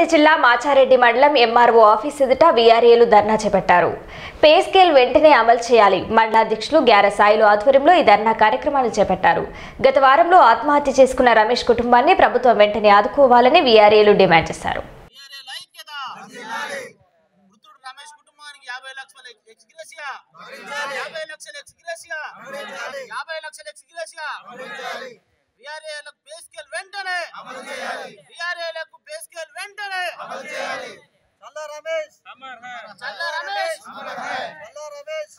రంగారెడ్డి జిల్లా మాచారెడ్డి మండలం MRO office ఎదుట వీఆర్ఏలు ధర్నా చేపట్టారు పే స్కేల్ వెంటనే అమలు చేయాలి మండలాధ్యక్షులు గ్యార సాయిలు ఆధ్వర్యంలో ఈ ధర్నా కార్యక్రమాన్ని చేపట్టారు గత వారంలో ఆత్మహత్య చేసుకున్న రమేష్ కుటుంబాన్ని ప్రభుత్వం వెంటనే ఆదుకోవాలని వీఆర్ఏలు డిమాండ్ చేశారు వీఆర్ఏల ఐక్యత మృతుడు రమేష్ కుటుంబానికి యాభై లక్షల ఎక్స్గ్రెసియా యాభై లక్షల ఎక్స్గ్రెసియా యాభై లక్షల ఎక్స్గ్రెసియా వీఆర్ఏలకు పే స్కేల్ వెంటనే వీఆర్ఏలకు పే స్కేల్ వెంటనే చల్ల రమేష్ చల్ల రమేష్ చల్ల రమేష్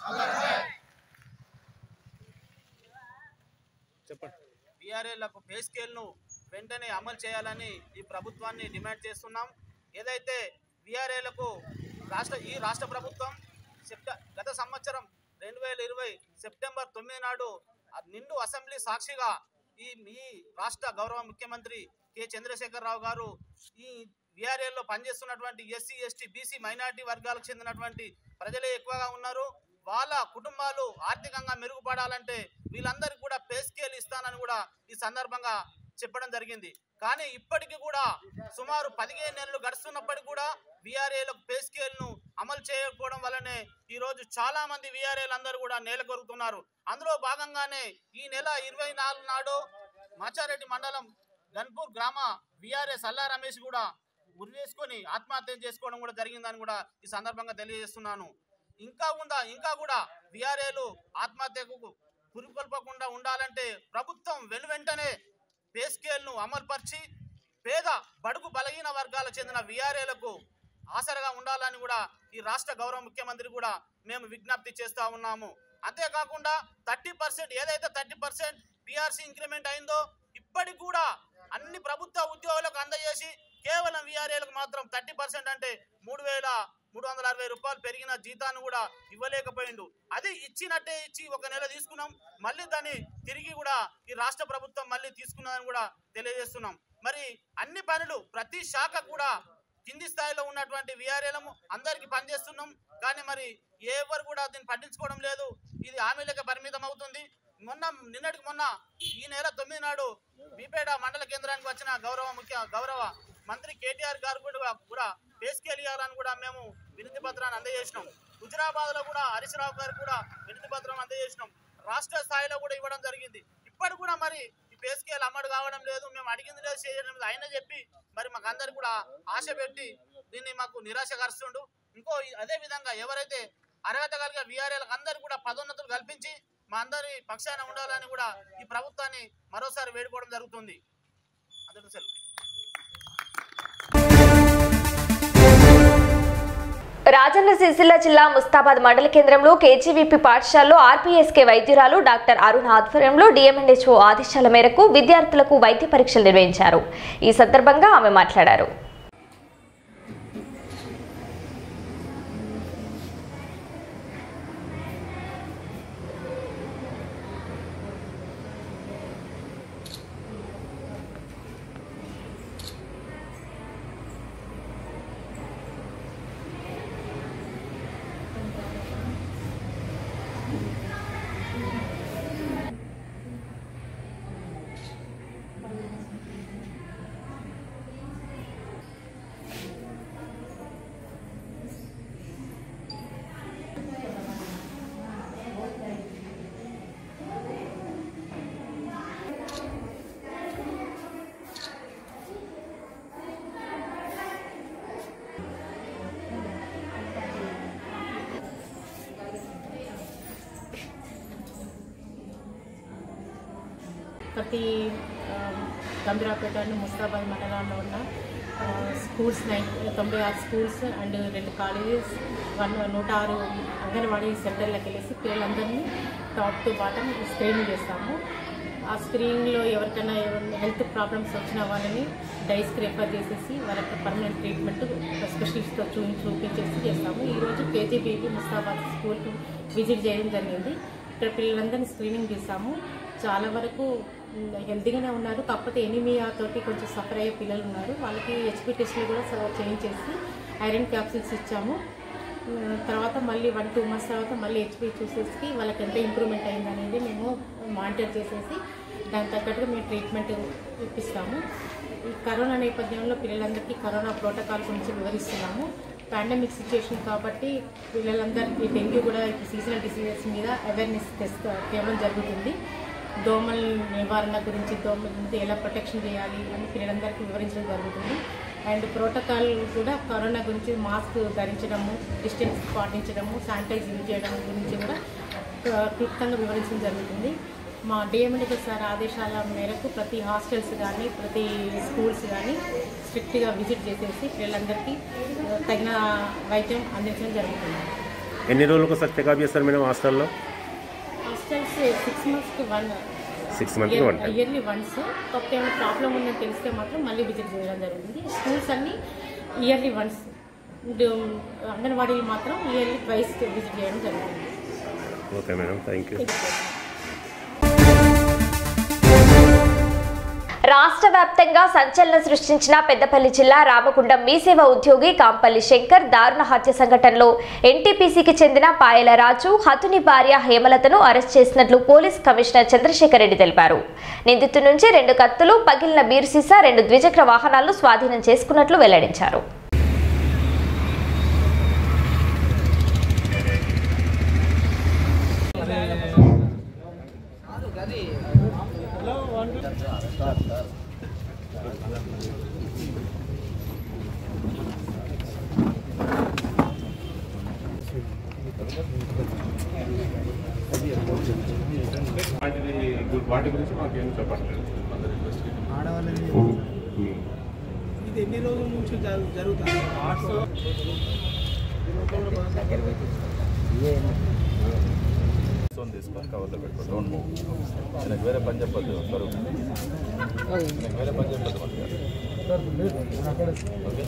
వీఆర్ఏలకు పే స్కేల్ ను వెంటనే అమలు చేయాలని ఈ ప్రభుత్వాన్ని డిమాండ్ చేస్తున్నాం ఏదైతే వీఆర్ఏలకు రాష్ట్ర ఈ రాష్ట్ర ప్రభుత్వం సెప్ట గత సంవత్సరం రెండు వేల ఇరవై సెప్టెంబర్ తొమ్మిది నాడు ఆ నిండు అసెంబ్లీ సాక్షిగా ఈ ఈ రాష్ట్ర గౌరవ ముఖ్యమంత్రి కె చంద్రశేఖరరావు గారు ఈ వీఆర్ఏలో పనిచేస్తున్నటువంటి ఎస్సీ ఎస్టీ బీసీ మైనారిటీ వర్గాలకు చెందినటువంటి ప్రజలే ఎక్కువగా ఉన్నారు వాళ్ళ కుటుంబాలు ఆర్థికంగా మెరుగుపడాలంటే వీళ్ళందరికీ కూడా పే స్కేల్ ఇస్తానని కూడా ఈ సందర్భంగా చెప్పడం జరిగింది కానీ ఇప్పటికీ కూడా సుమారు పదిహేను నెలలు గడుస్తున్నప్పటికీ కూడా వీఆర్ఏలకు పే స్కేల్ ను అమలు చేయకపోవడం వల్లనే ఈ రోజు చాలా మంది వీఆర్ఏలు అందరూ కూడా నేల కొరుకుతున్నారు అందులో భాగంగానే ఈ నెల ఇరవై నాలుగు నాడు మాచారెడ్డి మండలం గన్పూర్ గ్రామ వీఆర్ఏ సల్లా రమేష్ కూడా ఉరివేసుకొని ఆత్మహత్య చేసుకోవడం కూడా జరిగిందని కూడా ఈ సందర్భంగా తెలియజేస్తున్నాను ఇంకా ఉందా ఇంకా కూడా విఆర్ఏలు ఆత్మహత్యకు పురికొల్పకుండా ఉండాలంటే ప్రభుత్వం వెను వెంటనే పే స్కేల్ను అమలుపరిచి పేద బడుగు బలహీన వర్గాలకు చెందిన విఆర్ఏలకు ఆసరగా ఉండాలని కూడా ఈ రాష్ట్ర గౌరవ ముఖ్యమంత్రి కూడా మేము విజ్ఞప్తి చేస్తా ఉన్నాము అంతేకాకుండా థర్టీ పర్సెంట్ ఏదైతే థర్టీ పర్సెంట్ పిఆర్సీ ఇంక్రిమెంట్ అయిందో ఇప్పటికి కూడా అన్ని ప్రభుత్వ ఉద్యోగులకు అందజేసి కేవలం విఆర్ఏలకు మాత్రం థర్టీ పర్సెంట్ అంటే మూడు వేల మూడు వందల అరవై రూపాయలు పెరిగిన జీతాన్ని కూడా ఇవ్వలేకపోయిండు అది ఇచ్చినట్టే ఇచ్చి ఒక నెల తీసుకున్నాం మళ్ళీ దాన్ని తిరిగి కూడా ఈ రాష్ట్ర ప్రభుత్వం మళ్ళీ తీసుకున్నదని కూడా తెలియజేస్తున్నాం మరి అన్ని పనులు ప్రతి శాఖ కూడా కింది స్థాయిలో ఉన్నటువంటి విఆర్ఏలము అందరికీ పనిచేస్తున్నాం కానీ మరి ఎవరు కూడా దీన్ని పట్టించుకోవడం లేదు ఇది హామీలకే పరిమితం అవుతుంది మొన్న నిన్నటికి మొన్న ఈ నెల తొమ్మిది నాడు బీపేట మండల కేంద్రానికి వచ్చిన గౌరవ ముఖ్య గౌరవ మంత్రి కేటీఆర్ గారు కూడా కూడా పేసుకెళ్ళారని కూడా మేము వినతి పత్రాన్ని అందజేసినాం హుజరాబాద్ లో కూడా హరీశ్రావు గారు కూడా వినతి పత్రం అందజేసినాం రాష్ట్ర స్థాయిలో కూడా ఇవ్వడం జరిగింది ఇప్పటి కూడా మరి ఈ పే స్కేల్ అమ్మడు కావడం లేదు మేము అడిగింది లేదు చేయడం లేదు అయినా చెప్పి మరి మాకు అందరికి కూడా ఆశ పెట్టి దీన్ని మాకు నిరాశకరుస్తుండు ఇంకో ఈ- అదే విధంగా ఎవరైతే అర్హత కలిగే వీఆర్ఏలకు అందరికి కూడా పదోన్నతులు కల్పించి మా అందరి పక్షాన ఉండాలని కూడా ఈ ప్రభుత్వాన్ని మరోసారి వేడుకోవడం జరుగుతుంది అందరికీ సెలవు రాజన్న సిరిసిల్ల జిల్లా ముస్తాబాద్ మండల కేంద్రంలో కేజీవీపీ పాఠశాలలో ఆర్పీఎస్కే వైద్యురాలు డాక్టర్ అరుణ ఆధ్వర్యంలో డిఎంఎన్హెచ్ఓ ఆదేశాల మేరకు విద్యార్థులకు వైద్య పరీక్షలు నిర్వహించారు ఈ సందర్భంగా ఆమె మాట్లాడారు ప్రతి గంభీరాపేట అండ్ ముస్తాబాద్ మండలాల్లో ఉన్న ఆ, స్కూల్స్ నైన్ తొంభై ఆరు స్కూల్స్ అండ్ రెండు కాలేజెస్ వన్ నూట ఆరు అంగన్వాడీ సెంటర్లకు వెళ్ళేసి పిల్లలందరినీ టాప్ టు బాటమ్ స్క్రీనింగ్ చేస్తాము ఆ స్క్రీనింగ్లో ఎవరికైనా ఏమైనా హెల్త్ ప్రాబ్లమ్స్ వచ్చిన వాళ్ళని డైస్కి రెఫర్ చేసేసి వాళ్ళకి పర్మనెంట్ ట్రీట్మెంట్ స్పెషలిస్ట్తో చూ చూపించేసి చేస్తాము ఈరోజు కేజీబీపీ ముస్తాబాద్ స్కూల్కి విజిట్ చేయడం జరిగింది ఇక్కడ పిల్లలందరినీ స్క్రీనింగ్ చేస్తాము చాలా వరకు మ్, హెల్తీగానే ఉన్నారు కాకపోతే ఎనిమియా తోటి కొంచెం సఫర్ అయ్యే పిల్లలు ఉన్నారు వాళ్ళకి హెచ్పి టెస్ట్లు కూడా స- చేంజ్ చేసి ఐరన్ క్యాప్సిల్స్ ఇచ్చాము మ్, తర్వాత మళ్ళీ వన్ టూ మంత్స్ తర్వాత మళ్ళీ హెచ్పి చూసేసి వాళ్ళకి ఎంత ఇంప్రూవ్మెంట్ అయిందనేది మేము మానిటర్ చేసేసి దాని తగ్గట్టుగా మేము ట్రీట్మెంట్ ఇప్పిస్తాము ఈ కరోనా నేపథ్యంలో పిల్లలందరికీ కరోనా ప్రోటోకాల్ గురించి వివరిస్తున్నాము పాండమిక్ సిచ్యుయేషన్ కాబట్టి పిల్లలందరికీ డెంగ్యూ కూడా సీజనల్ డిసీజెస్ మీద అవేర్నెస్ తెస్తా తేవడం జరుగుతుంది దోమల నివారణ గురించి దోమల నుంచి ఎలా ప్రొటెక్షన్ చేయాలి అని పిల్లలందరికీ వివరించడం జరుగుతుంది అండ్ ప్రోటోకాల్ కూడా కరోనా గురించి మాస్క్ ధరించడము డిస్టెన్స్ పాటించడము శానిటైజ్ యూజ్ చేయడం గురించి కూడా ఆ, క్లుప్తంగా వివరించడం జరుగుతుంది మా డిఎండికల్ సార్ ఆదేశాల మేరకు ప్రతి హాస్టల్స్ కానీ ప్రతి స్కూల్స్ కానీ స్ట్రిక్ట్గా విజిట్ చేసేసి పిల్లలందరికీ ఆ, తగిన వైద్యం అందించడం జరుగుతుంది ఎన్ని రోజులకు ఒకసారి చెకప్ చేస్తారు మేడం హాస్టల్లో హాస్టల్స్ సిక్స్ మంత్స్కి వన్ సిక్స్ మంత్కి వన్ టైం ఇయర్లీ వన్స్ కాకపోతే ఏమైనా ప్రాబ్లం ఉందని తెలిస్తే మాత్రం మళ్ళీ విజిట్ చేయడం జరుగుతుంది స్కూల్స్ అన్ని ఇయర్లీ వన్స్ అంగన్వాడీ మాత్రం ఇయర్లీ ట్వైస్ విజిట్ చేయడం జరుగుతుంది ఓకే మేడం థ్యాంక్ యూ రాష్ట్ర వ్యాప్తంగా సంచలనం సృష్టించిన పెద్దపల్లి జిల్లా రామగుండం మీసేవ ఉద్యోగి కాంపల్లి శంకర్ దారుణ హత్య సంఘటనలో ఎన్టీపీసీకి చెందిన పాయల రాజు హతుని భార్య హేమలతను అరెస్ట్ చేసినట్లు పోలీస్ కమిషనర్ చంద్రశేఖర్ రెడ్డి తెలిపారు నిందితు నుంచి రెండు కత్తులు పగిలిన బీరు సీసా రెండు ద్విచక్ర వాహనాలను స్వాధీనం చేసుకున్నట్లు వెల్లడించారు వాటిది వాటి గురించి మాకు ఏం చెప్పట్లేదు ఇది ఎన్ని రోజుల నుంచి జరు- జరుగుతుంది ఫోన్ తీసుకొని కవర్లో పెట్టుకో డోంట్ మూవ్ నాకు వేరే పని చెప్పొద్దు సరు నాకు వేరే పని చెప్పొద్దు మనకి ఓకే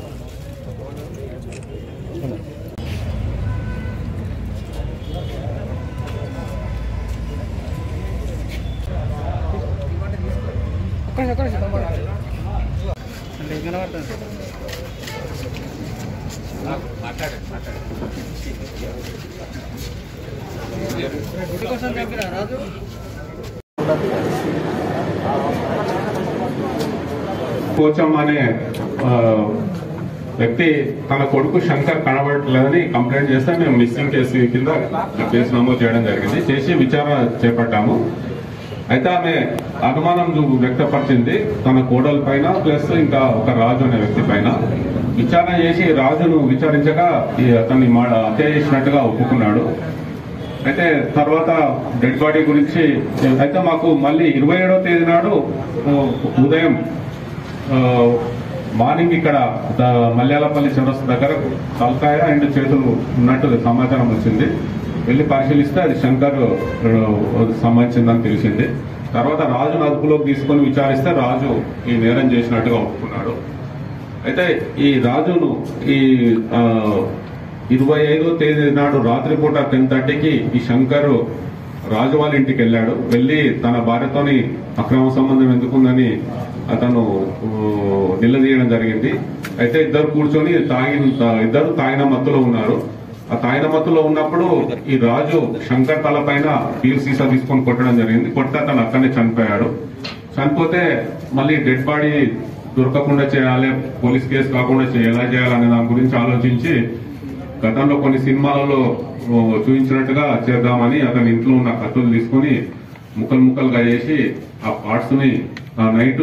పోచమ్మ అనే ఆ, వ్యక్తి తన కొడుకు శంకర్ కనబడట్లేదని కంప్లైంట్ చేస్తే మేము మిస్సింగ్ కేసు కింద కేసు నమోదు చేయడం జరిగింది చేసి విచారణ చేపట్టాము అయితే ఆమె అనుమానం చూ- వ్యక్తపరిచింది తన కోడల పైన ప్లస్ ఇంకా ఒక రాజు అనే వ్యక్తి పైన విచారణ చేసి రాజును విచారించగా ఈ అతన్ని మా హత్య చేసినట్టుగా ఒప్పుకున్నాడు అయితే తర్వాత డెడ్ బాడీ గురించి అయితే మాకు మళ్ళీ ఇరవై ఏడో తేదీ నాడు ఆ, ఉదయం ఆ, మార్నింగ్ ఇక్కడ ద- మల్యాలపల్లి చౌరస్తా దగ్గర తలకాయ అండ్ చేతులు ఉన్నట్టు సమాచారం వచ్చింది వెళ్ళి పరిశీలిస్తే అది శంకర్ ఆ, సంబంధించిందని తెలిసింది తర్వాత రాజును అదుపులోకి తీసుకొని విచారిస్తే రాజు ఈ నేరం చేసినట్టుగా ఒప్పుకున్నాడు అయితే ఈ రాజును ఈ ఆ, ఇరవై ఐదో తేదీ నాడు రాత్రిపూట టెన్ థర్టీకి ఈ శంకర్ రాజు వాళ్ళ ఇంటికి వెళ్ళాడు వెళ్ళి తన భార్యతోని అక్రమ సంబంధం ఎందుకుందని అతను ఊ, నిలదీయడం జరిగింది అయితే ఇద్దరు కూర్చొని తాగిన ఇద్దరు తాగిన మత్తులో ఉన్నారు ఆ తాగిన మత్తులో ఉన్నప్పుడు ఈ రాజు శంకర్ తల పైన పీల్ సీసా తీసుకొని కొట్టడం జరిగింది కొడితే అతను అక్కడనే చనిపోయాడు చనిపోతే మళ్ళీ డెడ్ బాడీ దొరకకుండా చేయాలి పోలీస్ కేసు కాకుండా చే- ఎలా చేయాలనే దాని గురించి ఆలోచించి గతంలో కొన్ని సినిమాలలో ఓ, చూపించినట్టుగా చేద్దామని అతని ఇంట్లో ఉన్న కత్తులు తీసుకొని ముక్కలు ముక్కలుగా చేసి ఆ పార్ట్స్ ని ఆ నైట్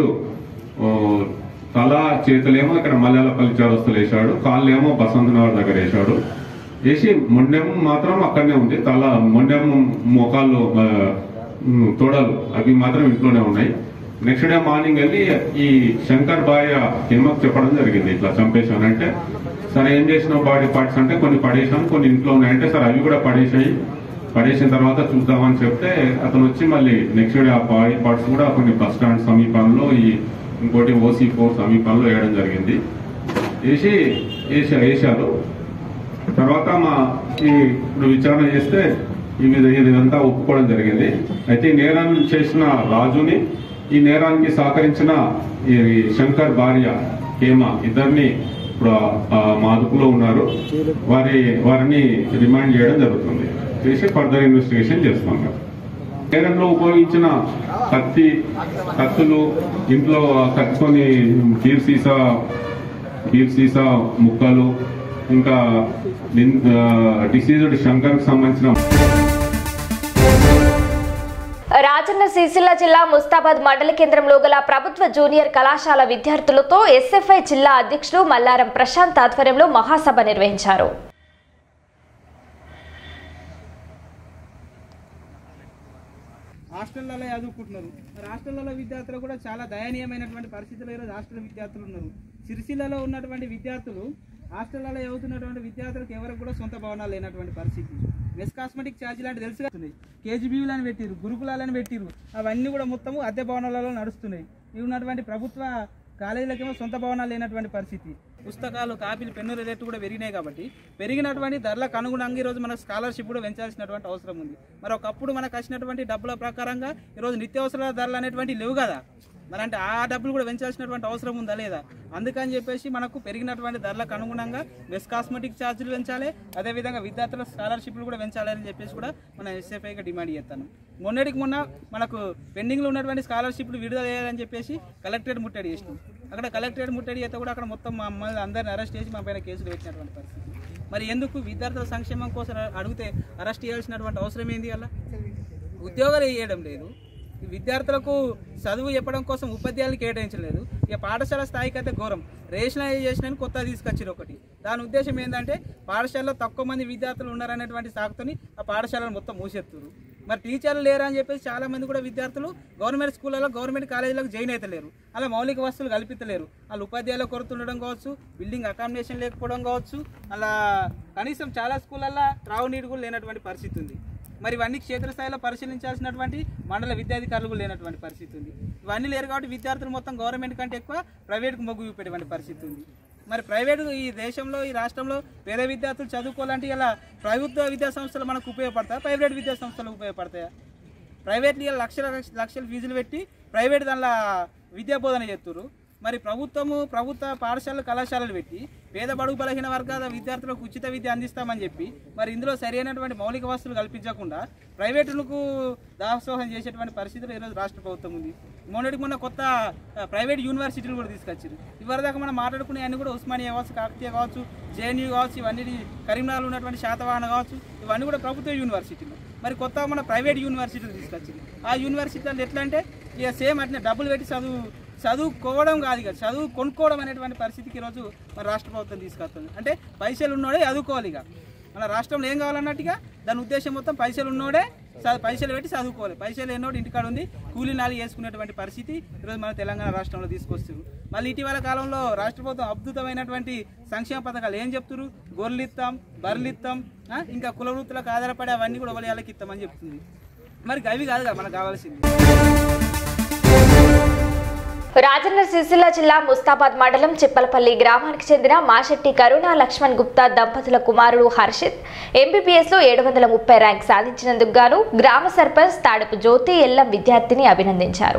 తల చేతులేమో ఇక్కడ మల్యాలపల్లి చౌరస్తులు వేశాడు కాళ్ళేమో బసంత్ నగర్ దగ్గర వేశాడు వేసి మొండెం మాత్రం అక్కడనే ఉంది తల మొండెం మోకాళ్ళు ఆ, ఉమ్, తొడలు అవి మాత్రం ఇంట్లోనే ఉన్నాయి నెక్స్ట్ డే మార్నింగ్ వెళ్ళి ఈ శంకర్ భార్య హిమకు చెప్పడం జరిగింది ఇట్లా చంపేశాను అంటే సరే ఏం చేసిన బాడీ పార్ట్స్ అంటే కొన్ని పడేశాను కొన్ని ఇంట్లో ఉన్నాయంటే సరే అవి కూడా పడేసాయి పడేసిన తర్వాత చూద్దామని చెప్తే అతను వచ్చి మళ్ళీ నెక్స్ట్ డే ఆ బాడీ పార్ట్స్ కూడా కొన్ని బస్ స్టాండ్ సమీపంలో ఈ ఇంకోటి ఓసీ ఫోర్ సమీపంలో వేయడం జరిగింది వేసి వేసా వేశారు తర్వాత మా ఈ ఇప్పుడు విచారణ చేస్తే ఈ మీద ఇదంతా ఒప్పుకోవడం జరిగింది అయితే ఈ నేరాన్ని చేసిన రాజుని ఈ నేరానికి సహకరించిన ఈ శంకర్ భార్య హేమ ఇద్దరిని ఇప్పుడు ఆ, మా అదుపులో ఉన్నారు వారి వారిని రిమాండ్ చేయడం జరుగుతుంది చేసి ఫర్దర్ ఇన్వెస్టిగేషన్ చేస్తున్నాం నేరంలో ఉపయోగించిన కత్తి కత్తులు ఇంట్లో కట్టుకొని బీర్ సీసా బీర్ సీసా ముక్కలు ఇంకా డిసీజ్డ్ శంకర్కి సంబంధించిన రాజన్న సిరిసిల్ల జిల్లా ముస్తాబాద్ మండల కేంద్రంలో గల ప్రభుత్వ జూనియర్ కళాశాల విద్యార్థులతో ఎస్ఎఫ్ఐ జిల్లా అధ్యక్షులు మల్లారం ప్రశాంత్ ఆధ్వర్యంలో మహాసభ నిర్వహించారు హాస్టళ్లలో చదువుకుంటున్నారు మరి హాస్టళ్లలో విద్యార్థులు కూడా చాలా దయనీయమైనటువంటి పరిస్థితులు ఈరోజు హాస్టల్ విద్యార్థులు ఉన్నారు సిరిసిల్లలో ఉన్నటువంటి విద్యార్థులు హాస్టళ్లలో చదువుతున్నటువంటి విద్యార్థులకు ఎవరికి కూడా సొంత భవనాలు లేనటువంటి పరిస్థితి మెస్ కాస్మెటిక్ ఛార్జ్ లాంటి తెలుసుగా కేజీబీలను పెట్టిరు గురుకులాలను పెట్టిరు అవన్నీ కూడా మొత్తము అద్దె భవనాలలో నడుస్తున్నాయి ఇవి ఉన్నటువంటి ప్రభుత్వ కాలేజీలకేమో సొంత భవనాలు లేనటువంటి పరిస్థితి పుస్తకాలు కాపీలు పెన్నుల రేట్లు కూడా పెరిగినాయి కాబట్టి పెరిగినటువంటి ధరలకు అనుగుణంగా ఈరోజు మనకు స్కాలర్షిప్ కూడా పెంచాల్సినటువంటి అవసరం ఉంది మరి ఒకప్పుడు మనకు వచ్చినటువంటి డబ్బుల ప్రకారంగా ఈరోజు నిత్యావసర ధరలు అనేటువంటి లేవు కదా మరి అంటే ఆ డబ్బులు కూడా పెంచాల్సినటువంటి అవసరం ఉందా లేదా అందుకని చెప్పేసి మనకు పెరిగినటువంటి ధరలకు అనుగుణంగా బెస్ట్ కాస్మెటిక్ ఛార్జీలు పెంచాలి అదేవిధంగా విద్యార్థుల స్కాలర్షిప్లు కూడా పెంచాలి అని చెప్పేసి కూడా మన ఎస్ఎఫ్ఐగా డిమాండ్ చేస్తాను మొన్నటికి మొన్న మనకు పెండింగ్లో ఉన్నటువంటి స్కాలర్షిప్లు విడుదల చేయాలని చెప్పేసి కలెక్టరేట్ ముట్టడి చేసినాం అక్కడ కలెక్టరేట్ ముట్టడి చేస్తే కూడా అక్కడ మొత్తం మమ్మల్ని అందరిని అరెస్ట్ చేసి మా పైన కేసులు పెట్టినటువంటి పరిస్థితి మరి ఎందుకు విద్యార్థుల సంక్షేమం కోసం అడిగితే అరెస్ట్ చేయాల్సినటువంటి అవసరం ఏంది అలా ఉద్యోగాలు వేయడం లేదు ఈ విద్యార్థులకు చదువు చెప్పడం కోసం ఉపాధ్యాయులు కేటాయించలేదు ఇక పాఠశాల స్థాయికి అయితే ఘోరం రేషనలైజేషన్ అని కొత్తగా తీసుకొచ్చారు ఒకటి దాని ఉద్దేశం ఏంటంటే పాఠశాలలో తక్కువ మంది విద్యార్థులు ఉన్నారనేటువంటి సాకుతోని ఆ పాఠశాలను మొత్తం మూసేస్తున్నారు మరి టీచర్లు లేరా అని చెప్పేసి చాలా మంది కూడా విద్యార్థులు గవర్నమెంట్ స్కూళ్ళలో గవర్నమెంట్ కాలేజీలకు జాయిన్ అవుతలేరు అలా మౌలిక వస్తువులు కల్పించలేరు వాళ్ళు ఉపాధ్యాయుల కొరత ఉండడం కావచ్చు బిల్డింగ్ అకామిడేషన్ లేకపోవడం కావచ్చు అలా కనీసం చాలా స్కూళ్ళల్లో త్రాగునీరు కూడా లేనటువంటి పరిస్థితి ఉంది మరి ఇవన్నీ క్షేత్రస్థాయిలో పరిశీలించాల్సినటువంటి మండల విద్యాధికారులు కూడా లేనటువంటి పరిస్థితి ఉంది ఇవన్నీ లేరు కాబట్టి విద్యార్థులు మొత్తం గవర్నమెంట్ కంటే ఎక్కువ ప్రైవేట్కి మొగ్గు చూపేటువంటి పరిస్థితి ఉంది మరి ప్రైవేట్ ఈ దేశంలో ఈ రాష్ట్రంలో పేద విద్యార్థులు చదువుకోవాలంటే ఇలా ప్రభుత్వ విద్యా సంస్థలు మనకు ఉపయోగపడతాయా ప్రైవేట్ విద్యా సంస్థలు ఉపయోగపడతాయా ప్రైవేట్ ఇలా లక్షల లక్షల ఫీజులు పెట్టి ప్రైవేట్ దానిలో విద్యా బోధన చేస్తున్నారు మరి ప్రభుత్వము ప్రభుత్వ పాఠశాలలు కళాశాలలు పెట్టి పేద బడుగు బలహీన వర్గాల విద్యార్థులకు ఉచిత విద్య అందిస్తామని చెప్పి మరి ఇందులో సరైనటువంటి మౌలిక వస్తువులు కల్పించకుండా ప్రైవేటులకు దాసోహం చేసేటువంటి పరిస్థితులు ఈరోజు రాష్ట్ర ప్రభుత్వం ఉంది మొన్నటికి మొన్న కొత్త ఆ, ప్రైవేట్ యూనివర్సిటీలు కూడా తీసుకొచ్చారు ఇవరిదాకా మనం మాట్లాడుకునే అన్ని కూడా ఉస్మానియా కావచ్చు కాకతీయ కావచ్చు జేఎన్యూ కావచ్చు ఇవన్నీ కరీంనగర్లో ఉన్నటువంటి శాతవాహన కావచ్చు ఇవన్నీ కూడా ప్రభుత్వ యూనివర్సిటీలు మరి కొత్త మన ప్రైవేట్ యూనివర్సిటీలు తీసుకొచ్చింది ఆ యూనివర్సిటీలు ఎట్లా అంటే ఇక సేమ్ అట్నే డబ్బులు పెట్టి చదువు చదువుకోవడం కాదు ఇక చదువు కొనుక్కోవడం అనేటువంటి పరిస్థితికి ఈరోజు మన రాష్ట్ర ప్రభుత్వం తీసుకొస్తుంది అంటే పైసలు ఉన్నోడే చదువుకోవాలి ఇక మన రాష్ట్రంలో ఏం కావాలన్నట్టుగా దాని ఉద్దేశం మొత్తం పైసలు ఉన్నోడే చ- పైసలు పెట్టి చదువుకోవాలి పైసలు ఎన్నోడు ఇంటికాడ ఉంది కూలీ నాలి చేసుకునేటువంటి పరిస్థితి ఈరోజు మన తెలంగాణ రాష్ట్రంలో తీసుకొస్తుంది మళ్ళీ ఇటీవల కాలంలో రాష్ట్ర ప్రభుత్వం అద్భుతమైనటువంటి సంక్షేమ పథకాలు ఏం చెప్తున్నారు గొర్రెలు ఇస్తాం బర్రెలు ఇస్తాం ఆ, ఇంకా కుల వృత్తులకు ఆధారపడి అవన్నీ కూడా వాళ్ళకి ఇస్తామని చెప్తుంది మరి అవి కాదుగా మనకు కావాల్సింది రాజన్న సిరిసిల్ల జిల్లా ముస్తాబాద్ మండలం చిప్పలపల్లి గ్రామానికి చెందిన మాషెట్టి కరుణ లక్ష్మణ్ గుప్తా దంపతుల కుమారుడు హర్షిత్ ఎంబీబీఎస్ లో ఏడు వందల ముప్పై ర్యాంక్ సాధించినందుకు గాను గ్రామ సర్పంచ్ తాడుపు జ్యోతి ఎల్లం విద్యార్థిని అభినందించారు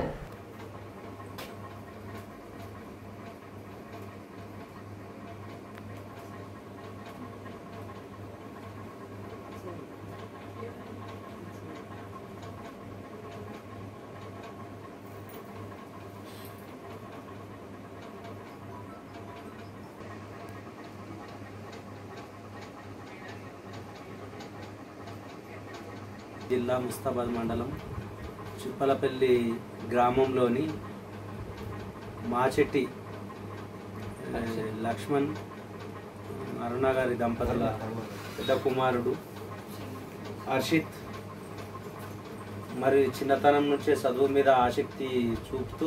జిల్లా ముస్తాబాద్ మండలం చిప్పలపల్లి గ్రామంలోని మాచెట్టి ఆ, లక్ష్మణ్ అరుణ గారి దంపతుల పెద్ద కుమారుడు హర్షిత్ మరి చిన్నతనం నుంచే చదువు మీద ఆసక్తి చూపుతూ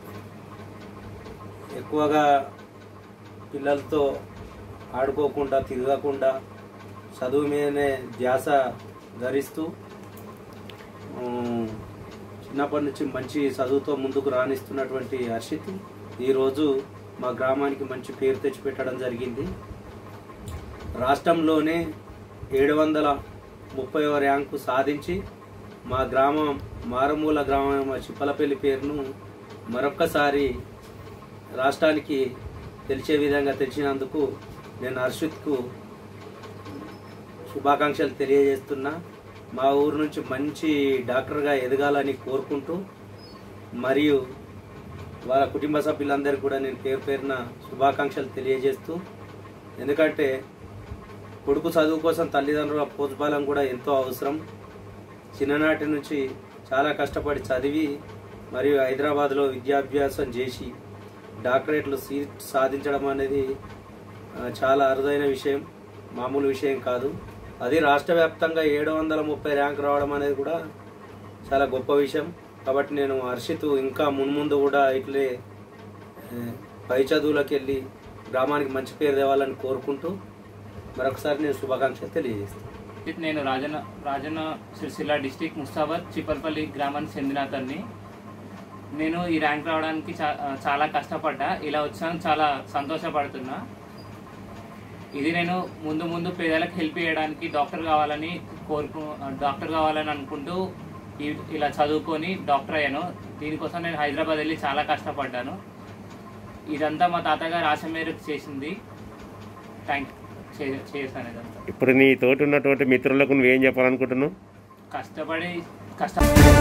ఎక్కువగా పిల్లలతో ఆడుకోకుండా తిరగకుండా చదువు మీదనే ధ్యాస ధరిస్తూ ఉమ్, చిన్నప్పటి నుంచి మంచి చదువుతో ముందుకు రాణిస్తున్నటువంటి హర్షిత్ ఈరోజు మా గ్రామానికి మంచి పేరు తెచ్చిపెట్టడం జరిగింది రాష్ట్రంలోనే ఏడు వందల ముప్పై ర్యాంకు సాధించి మా గ్రామం మారుమూల గ్రామం చిప్పలపల్లి పేరును మరొక్కసారి రాష్ట్రానికి తెలిసే విధంగా తెలిసినందుకు నేను హర్షిత్కు శుభాకాంక్షలు తెలియజేస్తున్నా మా ఊరు నుంచి మంచి డాక్టర్గా ఎదగాలని కోరుకుంటూ మరియు వాళ్ళ కుటుంబ సభ్యులందరికీ కూడా నేను పేరు పేరున శుభాకాంక్షలు తెలియజేస్తూ ఎందుకంటే కొడుకు చదువు కోసం తల్లిదండ్రుల ప్రోత్సాహం కూడా ఎంతో అవసరం చిన్ననాటి నుంచి చాలా కష్టపడి చదివి మరియు హైదరాబాద్లో విద్యాభ్యాసం చేసి డాక్టరేట్లు సీట్ సాధించడం అనేది ఆ, చాలా అరుదైన విషయం మామూలు విషయం కాదు అది రాష్ట్ర వ్యాప్తంగా ఏడు వందల ముప్పై ర్యాంక్ రావడం అనేది కూడా చాలా గొప్ప విషయం కాబట్టి నేను హర్షిత్ ఇంకా మున్ముందు కూడా ఇట్లే ఆ, పై చదువులకు వెళ్ళి గ్రామానికి మంచి పేరు తేవాలని కోరుకుంటూ మరొకసారి నేను శుభాకాంక్షలు తెలియజేస్తాను నేను రాజన్న రాజన్న సిరిసిల్ల డిస్టిక్ ముస్తాబాద్ చిప్పల్పల్లి గ్రామానికి చెందిన అతన్ని నేను ఈ ర్యాంక్ రావడానికి చా- చాలా కష్టపడ్డా ఇలా వచ్చాను చాలా సంతోషపడుతున్నా ఇది నేను ముందు ముందు పేదలకు హెల్ప్ చేయడానికి డాక్టర్ కావాలని కోరుకు డాక్టర్ కావాలని అనుకుంటూ ఈ- ఇలా చదువుకొని డాక్టర్ అయ్యాను దీనికోసం నేను హైదరాబాద్ వెళ్ళి చాలా కష్టపడ్డాను ఇదంతా మా తాతగారు ఆశ మేరకు చేసింది థ్యాంక్ చేశాను ఇదంతా ఇప్పుడు నీ తోటి ఉన్నటువంటి మిత్రులకు నువ్వేం చెప్పాలనుకుంటున్నావు కష్టపడి కష్ట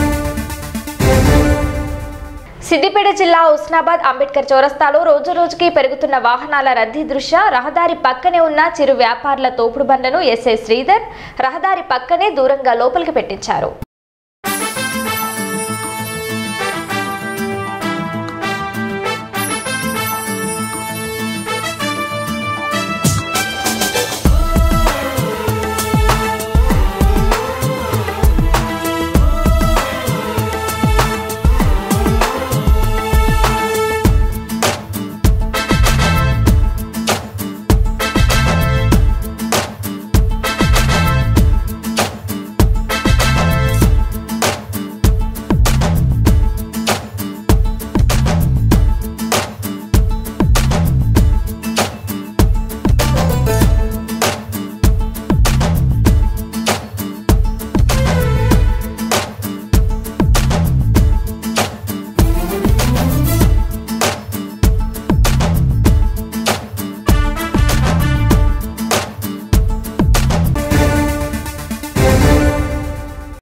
సిద్దిపేట జిల్లా ఉస్నాబాద్ అంబేద్కర్ చౌరస్తాలో రోజు రోజుకి పెరుగుతున్న వాహనాల రద్దీ దృష్ట్యా రహదారి పక్కనే ఉన్న చిరు వ్యాపారుల తోపుడు బండ్లను ఎస్ఐ శ్రీధర్ రహదారి పక్కనే దూరంగా లోపలికి పెట్టించారు